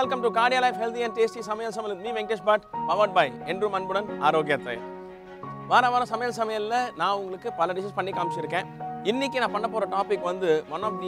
welcome to Cardia life healthy and tasty சமையல் சமையல் மீ வெங்கடேஷ் பட் பவர்ட் பை என்றும் அன்புடன் ஆரோக்கியத்தை வார வாரம் சமையல் சமையலில் நான் உங்களுக்கு பல டிஷ்ஷஸ் பண்ணி காமிச்சிருக்கேன் இன்னைக்கு நான் பண்ண போகிற டாபிக் வந்து one of the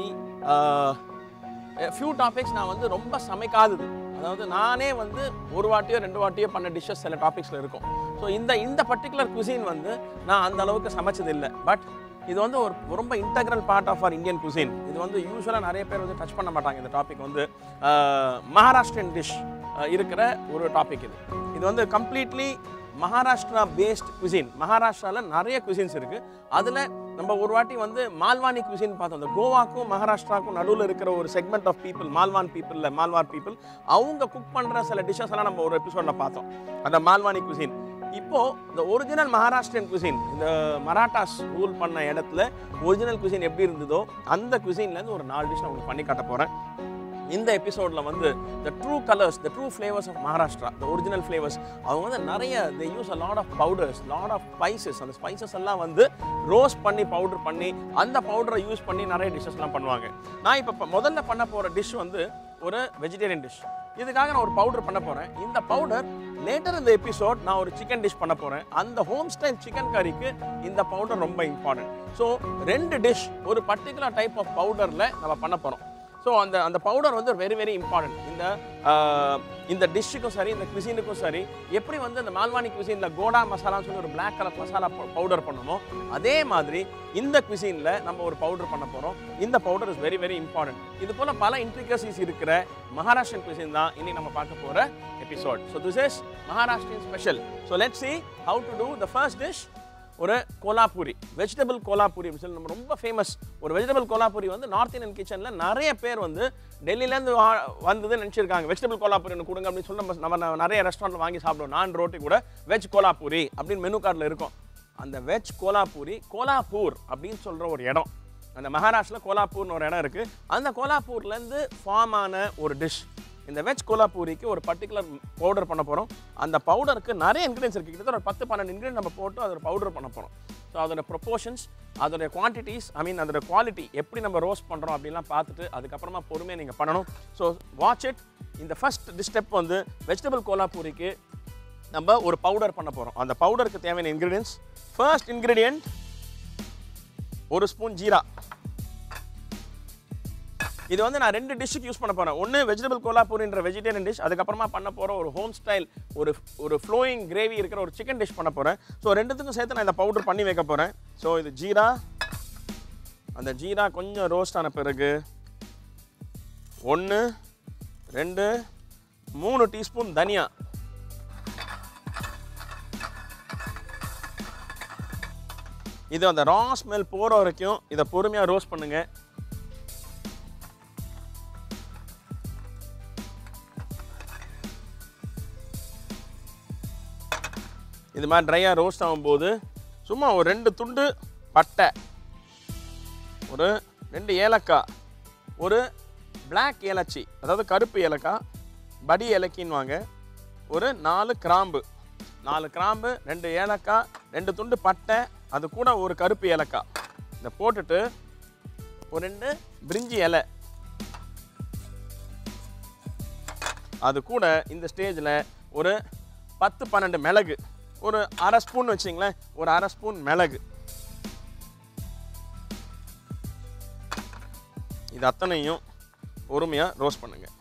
few topics நான் வந்து ரொம்ப சமைக்காதது அதாவது நானே வந்து ஒரு வாட்டியோ ரெண்டு வாட்டியோ பண்ண டிஷ்ஷஸ் சில டாபிக்ஸில் இருக்கும் ஸோ இந்த இந்த பர்டிகுலர் குசின் வந்து நான் அந்த அளவுக்கு சமைச்சது இல்லை பட் இது வந்து ஒரு ரொம்ப integral part of our Indian cuisine இது வந்து யூஸ்வலாக நிறைய பேர் வந்து டச் பண்ண மாட்டாங்க இந்த டாபிக் வந்து மகாராஷ்டிரன் டிஷ் இருக்கிற ஒரு டாபிக் இது இது வந்து கம்ப்ளீட்லி மகாராஷ்டிரா பேஸ்ட் குசின் மகாராஷ்டிராவில் நிறைய குசின்ஸ் இருக்குது அதில் நம்ம ஒரு வாட்டி வந்து மால்வானி குசின் பார்த்தோம் அந்த கோவாக்கும் மகாராஷ்டிராக்கும் நடுவில் இருக்கிற ஒரு செக்மெண்ட் ஆஃப் பீப்புள் மால்வான் பீப்புளில் மால்வார் பீப்புள் அவங்க குக் பண்ணுற சில டிஷ்ஷஸ் எல்லாம் நம்ம ஒரு எபிசோடில் பார்த்தோம் அந்த மால்வானி குசின் இப்போ இந்த ஒரிஜினல் மகாராஷ்டிரியன் குசின் இந்த மராட்டாஸ் ரூல் பண்ண இடத்துல ஒரிஜினல் குசின் எப்படி இருந்ததோ அந்த குசின்லேருந்து ஒரு நாலு டிஷ் நான் உங்களுக்கு பண்ணி காட்ட போகிறேன் இந்த எபிசோடில் வந்து the true colours the true flavours of Maharashtra the original flavours அவங்க வந்து நிறைய they use a lot of powders lot of spices அந்த ஸ்பைசஸ் எல்லாம் வந்து ரோஸ்ட் பண்ணி பவுடர் பண்ணி அந்த பவுடரை யூஸ் பண்ணி நிறைய டிஷ்ஷஸ்லாம் பண்ணுவாங்க நான் இப்போ முதல்ல பண்ண போகிற டிஷ் வந்து ஒரு வெஜிடேரியன் டிஷ் இதுக்காக நான் ஒரு பவுடர் பண்ண போகிறேன் இந்த பவுடர் லேட்டர் இந்த எபிசோட் நான் ஒரு சிக்கன் டிஷ் பண்ண போகிறேன் அந்த ஹோம் ஸ்டைல் சிக்கன் கறிக்கு இந்த பவுடர் ரொம்ப இம்பார்ட்டன்ட் ஸோ ரெண்டு டிஷ் ஒரு பர்டிகுலர் டைப் ஆஃப் பவுடரில் நம்ம பண்ண போகிறோம் ஸோ அந்த அந்த பவுடர் வந்து வெரி வெரி இம்பார்ட்டன்ட் இந்த ஆஹ், இந்த டிஷ்ஷுக்கும் சரி இந்த குசினுக்கும் சரி எப்படி வந்து இந்த மால்வானி குசினில் கோடா மசாலான்னு சொல்லி ஒரு பிளாக் கலர் மசாலா பவுடர் பண்ணுமோ அதே மாதிரி இந்த குசினில் நம்ம ஒரு பவுடர் பண்ண போகிறோம் இந்த powder is very very important இது போல் பல இன்ட்ரிகசிஸ் இருக்கிற மகாராஷ்டிரன் குசின் தான் இன்னைக்கு நம்ம பார்க்க போகிற episode so this is Maharashtrian special so let see how to do the first dish ஒரு கோலாபூரி வெஜிடபிள் கோலாபூரி அப்படின்னு சொல்லி நம்ம ரொம்ப ஃபேமஸ் ஒரு வெஜிடபிள் கோலாபூரி வந்து நார்த் இந்தியன் கிச்சனில் நிறைய பேர் வந்து டெல்லியிலேருந்து வந்தது நினச்சிருக்காங்க வெஜிடபிள் கோலாபூரி ஒன்று கொடுங்க அப்படின்னு சொல்லி நம்ம நம்ம நிறைய ரெஸ்டாரண்ட்டில் வாங்கி சாப்பிடுவோம் நான் ரோட்டி கூட வெஜ் கோலாபூரி அப்படின்னு மெனு கார்டில் இருக்கும் அந்த வெஜ் கோலாபூரி கோலாப்பூர் அப்படின்னு சொல்கிற ஒரு இடம் அந்த மகாராஷ்டிரில் கோலாப்பூர்னு ஒரு இடம் இருக்குது அந்த கோலாப்பூர்லேருந்து ஃபார்ம் ஆன ஒரு டிஷ் இந்த வெஜ் கோலாப்பூரிக்கு ஒரு பர்டிகுலர் பவுடர் பண்ண போகிறோம் அந்த பவுடருக்கு நிறைய இன்க்ரீடியன்ஸ் இருக்குது கிட்டத்தட்ட ஒரு பத்து பன்னெண்டு இன்க்ரீடியன்ட் நம்ம போட்டு அதோட பவுடர் பண்ண போகிறோம் ஸோ அதோட ப்ரொப்போர்ஷன்ஸ் அதோட குவான்டிட்டிஸ் ஐ மீன் அதோட குவாலிட்டி எப்படி நம்ம ரோஸ்ட் பண்ணுறோம் அப்படிலாம் பார்த்துட்டு அதுக்கப்புறமா பொறுமையாக நீங்கள் பண்ணணும் ஸோ வாட்ச் இட் இந்த ஃபஸ்ட் ஸ்டெப் வந்து வெஜிடபிள் கோலாப்பூரிக்கு நம்ம ஒரு பவுடர் பண்ண போகிறோம் அந்த பவுடருக்கு தேவையான இன்க்ரீடியன்ஸ் ஃபர்ஸ்ட் இன்க்ரீடியன்ட் ஒரு ஸ்பூன் ஜீரா இது வந்து நான் ரெண்டு டிஷ்ஷுக்கு யூஸ் பண்ண போகிறேன் ஒன்று வெஜிடபிள் கோலாப்பூரின்ற வெஜிடேரியன் டிஷ் அதுக்கப்புறமா பண்ண போகிற ஒரு ஹோம் ஸ்டைல் ஒரு ஒரு ஃப்ளோயிங் கிரேவி இருக்கிற ஒரு சிக்கன் டிஷ் பண்ண போகிறேன் ஸோ ரெண்டுத்துக்கும் சேர்த்து நான் இந்த பவுடர் பண்ணி வைக்க போகிறேன் ஸோ இது ஜீரா அந்த ஜீரா கொஞ்சம் ரோஸ்ட் ஆன பிறகு ஒன்று ரெண்டு மூணு டீஸ்பூன் தனியா இது அந்த ரா ஸ்மெல் போகிற வரைக்கும் இதை பொறுமையாக ரோஸ்ட் பண்ணுங்கள் இது மாதிரி ட்ரையாக ரோஸ்ட் ஆகும்போது சும்மா ஒரு ரெண்டு துண்டு பட்டை ஒரு ரெண்டு ஏலக்காய் ஒரு Black ஏலச்சி அதாவது கருப்பு ஏலக்காய் படி ஏலக்கின்வாங்க ஒரு நாலு கிராம்பு நாலு கிராம்பு ரெண்டு ஏலக்காய் ரெண்டு துண்டு பட்டை அது கூட ஒரு கருப்பு ஏலக்காய் இதை போட்டுட்டு ஒரு ரெண்டு பிரிஞ்சி இலை அது கூட இந்த ஸ்டேஜில் ஒரு பத்து பன்னெண்டு மிளகு ஒரு அரை ஸ்பூன் வச்சிங்களேன் ஒரு அரை ஸ்பூன் மிளகு இது அத்தனையும் பொறுமையாக ரோஸ்ட் பண்ணுங்க